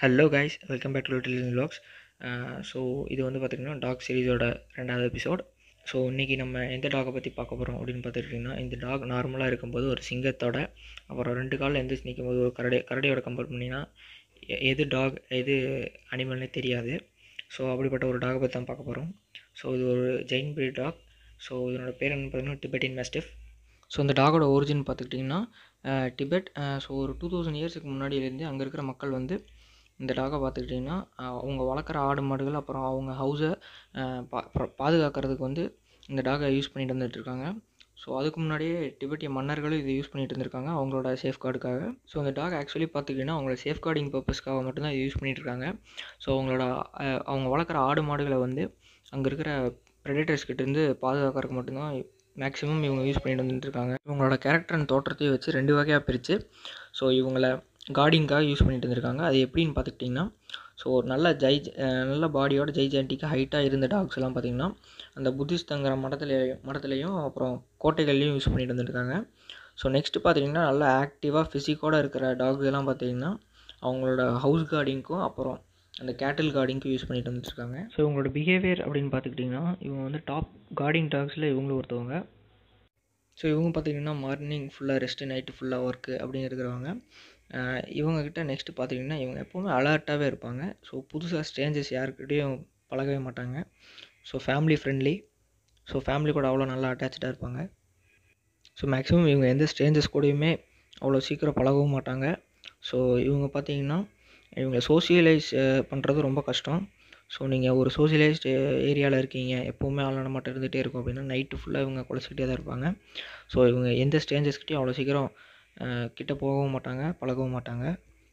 hello guys welcome back to little vlogs so இது வந்து பார்த்திங்கன்னா டாக் சீரிஸோட ரெண்டாவது எபிசோட் ஸோ இன்றைக்கி நம்ம எந்த டாகை பற்றி பார்க்க போகிறோம் அப்படின்னு பார்த்துக்கிட்டிங்கன்னா இந்த டாக் நார்மலாக இருக்கும்போது ஒரு சிங்கத்தோட அப்புறம் ரெண்டு காலில் எந்திரிச்சு நிற்கும் போது ஒரு கரடி கரடியோட கம்பேர் பண்ணிங்கன்னா எ- எது டாக் எது அனிமல்னே தெரியாது ஸோ அப்படிப்பட்ட ஒரு டாகை பற்றி தான் பார்க்க போகிறோம் ஸோ இது ஒரு ஜெயின் breed டாக் ஸோ இதனோட பேர் என்ன பார்த்தீங்கன்னா டிபெட்டின் மேஸ்டிஃப் ஸோ இந்த டாகோட ஒரிஜின் பார்த்துக்கிட்டிங்கன்னா டிபெட் ஸோ ஒரு டூ தௌசண்ட் இயர்ஸுக்கு முன்னாடியிலேருந்து அங்கே இருக்கிற மக்கள் வந்து இந்த டாகை பார்த்துக்கிட்டிங்கன்னா அஹ், அவங்க வளர்க்குற ஆடு மாடுகள் அப்புறம் அவங்க ஹவுஸை பா பா- பாதுகாக்கிறதுக்கு வந்து இந்த டாகை யூஸ் பண்ணிட்டு வந்துட்டு இருக்காங்க ஸோ அதுக்கு முன்னாடியே டிபெட்டிய மன்னர்களும் இதை யூஸ் பண்ணிட்டு இருந்திருக்காங்க அவங்களோட சேஃப்கார்டுக்காக ஸோ இந்த டாக் ஆக்சுவலி பார்த்துக்கிட்டிங்கன்னா அவங்களோட சேஃப்கார்டிங் பர்பஸ்க்காக மட்டும்தான் இதை யூஸ் பண்ணிட்டு இருக்காங்க ஸோ அவங்களோட அஹ், அவங்க வளர்க்குற ஆடு மாடுகளை வந்து அங்கே இருக்கிற ப்ரெடேட்டர்ஸ் கிட்டேருந்து பாதுகாக்கிறதுக்கு மட்டும்தான் மேக்ஸிமம் இவங்க யூஸ் பண்ணிட்டு வந்துட்டு இருக்காங்க இவங்களோட கேரக்டர் அண்ட் தோற்றத்தையும் வச்சு ரெண்டு வகையாக பிரித்து ஸோ இவங்கள கார்டிங்காக யூஸ் பண்ணிட்டு இருந்திருக்காங்க அது எப்படின்னு பார்த்துக்கிட்டிங்கன்னா ஸோ ஒரு நல்ல ஜை அஹ் நல்ல பாடியோட ஜெய்ஜாண்டிக்காக ஹைட்டாக இருந்த டாக்ஸ் எல்லாம் பார்த்திங்கன்னா அந்த புத்திஸ்தங்கிற மடத்துலேயும் மடத்துலேயும் அப்புறம் கோட்டைகள்லையும் யூஸ் பண்ணிட்டு வந்துருக்காங்க ஸோ நெக்ஸ்ட்டு பார்த்தீங்கன்னா நல்ல ஆக்டிவாக ஃபிசிக்கோட இருக்கிற டாக்ஸ் எல்லாம் பார்த்தீங்கன்னா அவங்களோட ஹவுஸ் கார்டிங்க்கும் அப்புறம் அந்த கேட்டில் கார்டிங்க்கும் யூஸ் பண்ணிட்டு வந்துருக்காங்க ஸோ இவங்களோட பிஹேவியர் அப்படின்னு பார்த்துக்கிட்டிங்கன்னா இவங்க வந்து டாப் கார்டிங் டாக்ஸில் இவங்களும் ஒருத்தவங்க ஸோ இவங்க பார்த்தீங்கன்னா மார்னிங் ஃபுல்லாக ரெஸ்ட்டு நைட்டு ஃபுல்லாக ஒர்க்கு அப்படின்னு இருக்கிறவங்க ஆஹ் இவங்கக்கிட்ட நெக்ஸ்ட்டு பார்த்தீங்கன்னா இவங்க எப்போவுமே அலர்ட்டாகவே இருப்பாங்க ஸோ புதுசாக ஸ்ட்ரேஞ்சர்ஸ் யாருக்கிட்டேயும் பழகவே மாட்டாங்க so family friendly so family கூட அவ்வளோ நல்லா அட்டாச்சாக இருப்பாங்க ஸோ மேக்ஸிமம் இவங்க எந்த ஸ்ட்ரேஞ்சர்ஸ் கூடயுமே அவ்வளோ சீக்கிரம் பழகவும் மாட்டாங்க ஸோ இவங்க பார்த்தீங்கன்னா இவங்க சோசியலைஸ் பண்ணுறது ரொம்ப கஷ்டம் ஸோ நீங்கள் ஒரு சோசியலைஸ்டு ஏரியாவில் இருக்கீங்க எப்போவுமே ஆள் நடமாட்டம் இருந்துகிட்டே இருக்கும் அப்படின்னா நைட்டு ஃபுல்லாக இவங்க குலைச்சிக்கிட்டே தான் இருப்பாங்க ஸோ இவங்க எந்த ஸ்ட்ரேஞ்சர்ஸ்கிட்டையும் அவ்வளோ சீக்கிரம் அஹ், கிட்ட போகவும் மாட்டாங்க பழகவும் மாட்டாங்க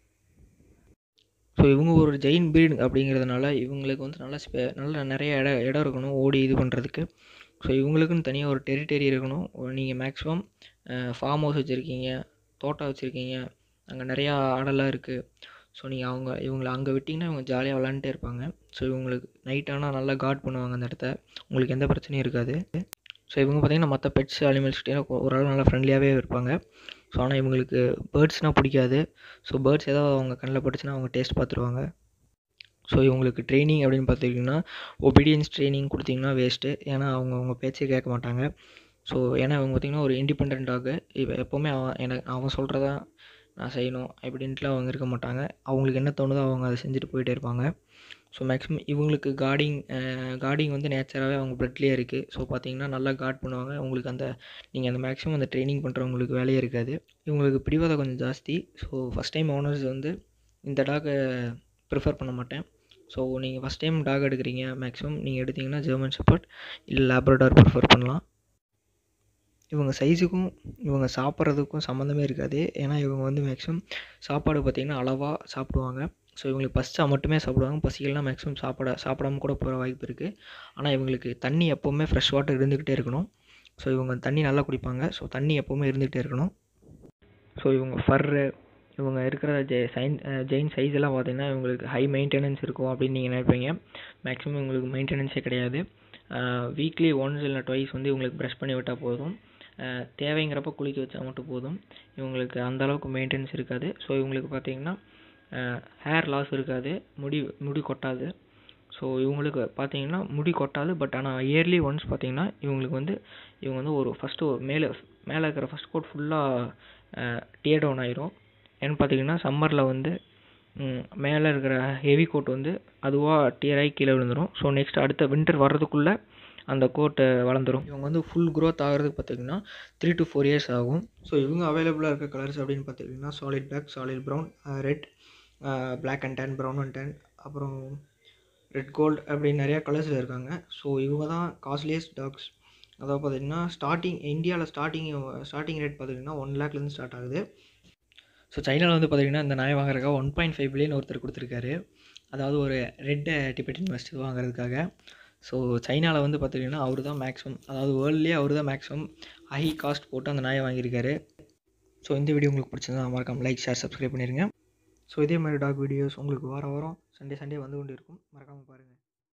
ஸோ இவங்க ஒரு ஜெயின் breed அப்படிங்கிறதுனால இவங்களுக்கு வந்து நல்ல ஸ்பே நல்ல நிறைய இடம் இடம் இருக்கணும் ஓடி இது பண்ணுறதுக்கு ஸோ இவங்களுக்குன்னு தனியாக ஒரு டெரிட்டரி இருக்கணும் நீங்கள் மேக்ஸிமம் ஃபார்ம் ஹவுஸ் வச்சுருக்கீங்க தோட்டம் வச்சுருக்கீங்க அங்கே நிறையா ஆடெல்லாம் இருக்குது ஸோ நீங்கள் அவங்க இவங்களை அங்கே விட்டிங்கன்னா இவங்க ஜாலியாக விளாண்டுட்டே இருப்பாங்க ஸோ இவங்களுக்கு நைட் ஆனால் நல்லா கார்ட் பண்ணுவாங்க அந்த இடத்த உங்களுக்கு எந்த பிரச்சனையும் இருக்காது ஸோ இவங்க பார்த்தீங்கன்னா மற்ற பெட்ஸ் அனிமல்ஸ்கிட்டே ஓரளவு நல்லா ஃப்ரெண்ட்லியாகவே இருப்பாங்க ஸோ ஆனால் இவங்களுக்கு பேர்ட்ஸ்னால் பிடிக்காது ஸோ பேர்ட்ஸ் ஏதாவது அவங்க கண்ணில் பட்டுச்சுன்னா அவங்க டேஸ்ட் பார்த்துருவாங்க ஸோ இவங்களுக்கு ட்ரைனிங் அப்படின்னு பார்த்துக்கிட்டிங்கன்னா ஒபீடியன்ஸ் ட்ரைனிங் கொடுத்தீங்கன்னா வேஸ்ட்டு ஏன்னா அவங்க அவங்க பேச்சே கேட்க மாட்டாங்க ஸோ ஏன்னா இவங்க பார்த்திங்கன்னா ஒரு இண்டிபெண்ட் டாகு இப்போ எப்போவுமே அவன் எனக்கு அவன் சொல்கிறதா நான் செய்யணும் அப்படின்ட்டுலாம் அவங்க இருக்க மாட்டாங்க அவங்களுக்கு என்ன தோணுதோ அவங்க அதை செஞ்சுட்டு போயிட்டே இருப்பாங்க ஸோ மேக்ஸிமம் இவங்களுக்கு கார்டிங் கார்டிங் வந்து நேச்சராகவே அவங்க பிளட்லேயே இருக்குது ஸோ பார்த்தீங்கன்னா நல்லா கார்ட் பண்ணுவாங்க உங்களுக்கு அந்த நீங்கள் அந்த மேக்ஸிமம் அந்த ட்ரைனிங் பண்ணுறவங்களுக்கு வேலையே இருக்காது இவங்களுக்கு பிடிவாதம் கொஞ்சம் ஜாஸ்தி ஸோ ஃபஸ்ட் டைம் ஓனர்ஸ் வந்து இந்த டாகை ப்ரிஃபர் பண்ண மாட்டேன் ஸோ நீங்கள் ஃபஸ்ட் டைம் டாக் எடுக்கிறீங்க மேக்ஸிமம் நீங்கள் எடுத்தீங்கன்னா ஜெர்மன் ஷெப்பர்ட் இல்லை லேப்ரடார் ப்ரிஃபர் பண்ணலாம் இவங்க சைஸுக்கும் இவங்க சாப்பிட்றதுக்கும் சம்மந்தமே இருக்காது ஏன்னா இவங்க வந்து மேக்ஸிமம் சாப்பாடு பார்த்திங்கன்னா அளவாக சாப்பிடுவாங்க ஸோ இவங்களுக்கு பசிச்சா மட்டுமே சாப்பிடுவாங்க பசிக்கலாம் மேக்ஸிமம் சாப்பிட சாப்பிடாம கூட போகிற வாய்ப்பு இருக்குது ஆனால் இவங்களுக்கு தண்ணி எப்போவுமே ஃப்ரெஷ் வாட்டர் இருந்துக்கிட்டே இருக்கணும் ஸோ இவங்க தண்ணி நல்லா குடிப்பாங்க ஸோ தண்ணி எப்போவுமே இருந்துக்கிட்டே இருக்கணும் ஸோ இவங்க ஃபர்ரு இவங்க இருக்கிற ஜெ சைன் ஜெயின் சைஸ் எல்லாம் பார்த்தீங்கன்னா இவங்களுக்கு ஹை மெயின்டெனன்ஸ் இருக்கும் அப்படின்னு நீங்கள் நினைப்பீங்க மேக்ஸிமம் இவங்களுக்கு மெயின்டெனன்ஸே கிடையாது வீக்லி ஒன்ஸ் இல்லை ட்வைஸ் வந்து இவங்களுக்கு ப்ரஷ் பண்ணி விட்டால் போதும் அஹ் தேவைங்கிறப்ப குளிக்க வச்சா மட்டும் போதும் இவங்களுக்கு அந்த அளவுக்கு மெயின்டெனன்ஸ் இருக்காது ஸோ இவங்களுக்கு பார்த்தீங்கன்னா ஹேர் லாஸ் இருக்காது முடி முடி கொட்டாது ஸோ இவங்களுக்கு பார்த்தீங்கன்னா முடி கொட்டாது பட் ஆனால் இயர்லி ஒன்ஸ் பார்த்தீங்கன்னா இவங்களுக்கு வந்து இவங்க வந்து ஒரு ஃபஸ்ட்டு ஒரு மேலே மேலே இருக்கிற ஃபஸ்ட் கோட் ஃபுல்லாக டியர் டவுன் ஆயிரும் ஏன்னு பார்த்தீங்கன்னா சம்மரில் வந்து ம், மேலே இருக்கிற ஹெவி கோட் வந்து அதுவாக டியர் ஆகி கீழே விழுந்துடும் ஸோ நெக்ஸ்ட் அடுத்த வின்டர் வர்றதுக்குள்ளே அந்த கோட்டு வளர்ந்துடும் இவங்க வந்து ஃபுல் growth ஆகிறதுக்கு பார்த்தீங்கன்னா த்ரீ to ஃபோர் இயர்ஸ் ஆகும் ஸோ இவங்க அவைலபிளாக இருக்க கலர்ஸ் அப்படின்னு பார்த்தீங்கன்னா solid black solid brown red black and tan brown and tan அப்புறம் ரெட் கோல்டு அப்படின்னு நிறையா கலர்ஸில் இருக்காங்க ஸோ இவங்க தான் காஸ்ட்லியஸ்ட் டாக்ஸ் அதாவது பார்த்தீங்கன்னா ஸ்டார்டிங் இந்தியாவில் ஸ்டார்டிங் ஸ்டார்டிங் ரேட் பார்த்தீங்கன்னா ஒன் லேக்லேருந்து ஸ்டார்ட் ஆகுது ஸோ சைனாவில் வந்து பார்த்தீங்கன்னா இந்த நாய் வாங்குறதுக்காக ஒன் பாயிண்ட் ஃபைவ் பில்லியன் ஒருத்தர் கொடுத்துருக்காரு அதாவது ஒரு ரெட் டிபெட்டின் மஸ்ட் வாங்குறதுக்காக ஸோ சைனாவில் வந்து பார்த்தீங்கன்னா அவர் தான் மேக்ஸிமம் அதாவது வேர்ல்ட்லேயே அவர் தான் மேக்ஸிமம் ஹை காஸ்ட் போட்டு அந்த நாயை வாங்கியிருக்காரு ஸோ இந்த வீடியோ உங்களுக்கு பிடிச்சிருந்தா மறக்காம லைக் ஷேர் சப்ஸ்கிரைப் பண்ணிடுங்க ஸோ இதே மாதிரி டாக் வீடியோஸ் உங்களுக்கு வாரம் வாரம் சண்டே சண்டே வந்து கொண்டு இருக்கும் மறக்காமல் பாருங்கள்